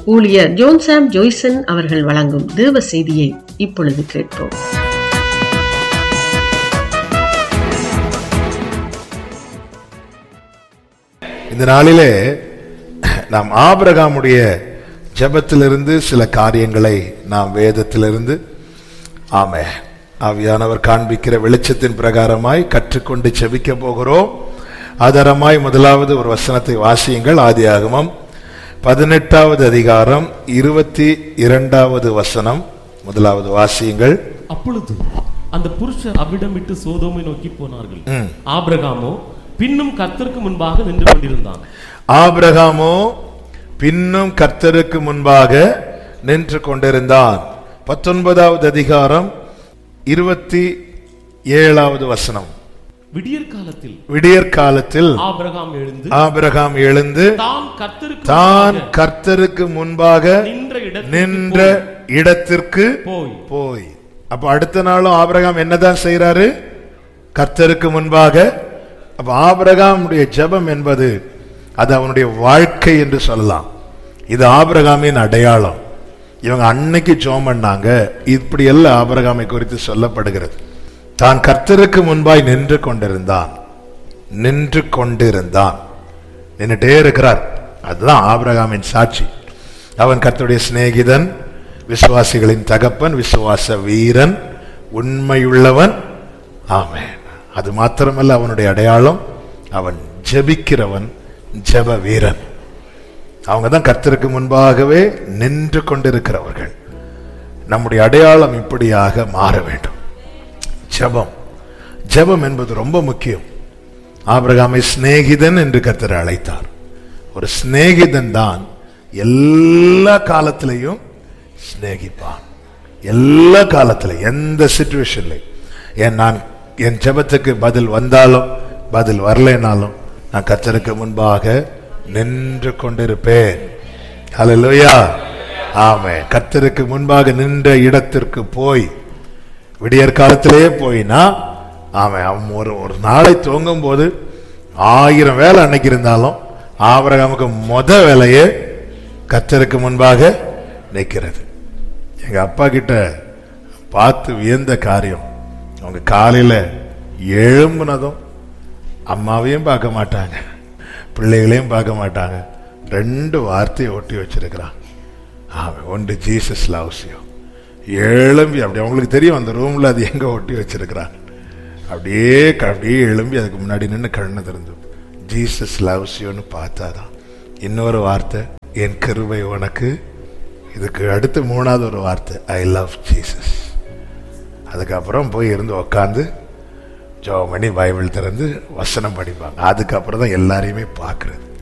ஊழியர் ஜோன்சாம் ஜோய்சன் அவர்கள் வழங்கும் தேவ செய்தியை இப்பொழுது கேட்போம் இந்த நாளிலே நாம் ஆபிரகாமுடைய ஜெபத்திலிருந்து சில காரியங்களை நாம் வேதத்திலிருந்து ஆமே ஆவியானவர் காண்பிக்கிற வெளிச்சத்தின் பிரகாரமாய் கற்றுக்கொண்டு செபிக்க போகிறோம் ஆதாரமாய் முதலாவது ஒரு வசனத்தை வாசியுங்கள் ஆதியாகமம் பதினெட்டாவது அதிகாரம் இருபத்தி இரண்டாவது வசனம் முதலாவது வாசியுங்கள் அப்பொழுது அந்த புருஷர் அவ்விடம் விட்டு சோதோமை நோக்கி போனார்கள் ஆபிரகாமோ பின்னும் கர்த்தருக்கு முன்பாக நின்று கொண்டிருந்தான் ஆபிரகாமோ பின்னும் கர்த்தருக்கு முன்பாக நின்று கொண்டிருந்தான் பத்தொன்பதாவது அதிகாரம் இருபத்தி ஏழாவது வசனம் விடியற் காலத்தில் விடியற் காலத்தில் ஆபிரகாம் எழுந்து ஆபிரகாம் எழுந்து தான் கர்த்தருக்கு தான் முன்பாக கர்த்தருக்கு முன்பாக நின்ற இடத்தில் நின்ற இடத்திற்கு போய் போய் அப்ப அடுத்த நாளும் ஆபிரகாம் என்னதான் செய்யறாரு கர்த்தருக்கு முன்பாக அப்ப ஆபிரகாமுடைய ஜெபம் என்பது அது அவனுடைய வாழ்க்கை என்று சொல்லலாம் இது ஆபிரகாமின் அடையாளம் இவங்க அன்னைக்கு ஜோம் பண்ணாங்க இப்படி எல்லாம் ஆபிரகாமை குறித்து சொல்லப்படுகிறது தான் கர்த்தருக்கு முன்பாய் நின்று கொண்டிருந்தான் நின்று கொண்டிருந்தான் நின்னுட்டே இருக்கிறார் அதுதான் ஆபிரகாமின் சாட்சி அவன் கர்த்தருடைய சிநேகிதன் விசுவாசிகளின் தகப்பன் விசுவாச வீரன் உண்மையுள்ளவன் ஆமென் அது மாத்திரமல்ல அவனுடைய அடையாளம் அவன் ஜெபிக்கிறவன் ஜெப வீரன் அவங்க தான் கர்த்தருக்கு முன்பாகவே நின்று கொண்டிருக்கிறவர்கள் நம்முடைய அடையாளம் இப்படியாக மாற வேண்டும் ஜெபம் ஜெபம் என்பது ரொம்ப முக்கியம் ஆபிரகாமை சிநேகிதன் என்று கர்த்தர் அழைத்தார் ஒரு சிநேகிதன் தான் எல்லா காலத்திலையும் சிநேகிப்பான் எல்லா காலத்துல எந்த சுச்சுவேஷன்ல ஏன் நான் என் ஜெபத்துக்கு பதில் வந்தாலும் பதில் வரலைனாலும் நான் கர்த்தருக்கு முன்பாக நின்று கொண்டிருப்பேன் ஹalleluya ஆமென் கர்த்தருக்கு முன்பாக நின்ற இடத்திற்கு போய் விடியற் காலத்திலேயே போயினா அவன் அவன் ஒரு ஒரு நாளை துவங்கும் போது ஆயிரம் வேலை அன்னைக்கு இருந்தாலும் ஆபரகாமுக்கு முத வேலையே கர்த்தருக்கு முன்பாக நிற்கிறது எங்க அப்பா கிட்ட பார்த்து வியந்த காரியம் அவங்க காலையில எழும்புனதும் அம்மாவையும் பார்க்க மாட்டாங்க பிள்ளைகளையும் பார்க்க மாட்டாங்க ரெண்டு வார்த்தையை ஒட்டி வச்சிருக்கிறான் அவன் ஒன்று ஜீசஸ் லவ்ஸ் யூ எழும்பி அப்படி அவங்களுக்கு தெரியும் அந்த ரூம்ல அது எங்க ஒட்டி வச்சிருக்கிறான் அப்படியே க- அப்படியே எழும்பி அதுக்கு முன்னாடி நின்று கண்ணு திறந்து ஜீசஸ் லவ்ஸ் யூன்னு பார்த்தாதான் இன்னொரு வார்த்தை என் கிருபை உனக்கு இதுக்கு அடுத்து மூணாவது ஒரு வார்த்தை ஐ லவ் ஜீசஸ் அதுக்கப்புறம் போய் இருந்து உக்காந்து ஜெபம் பண்ணி பைபிள் திறந்து வசனம் படிப்பாங்க அதுக்கப்புறம் தான் எல்லாரையுமே பார்க்கறது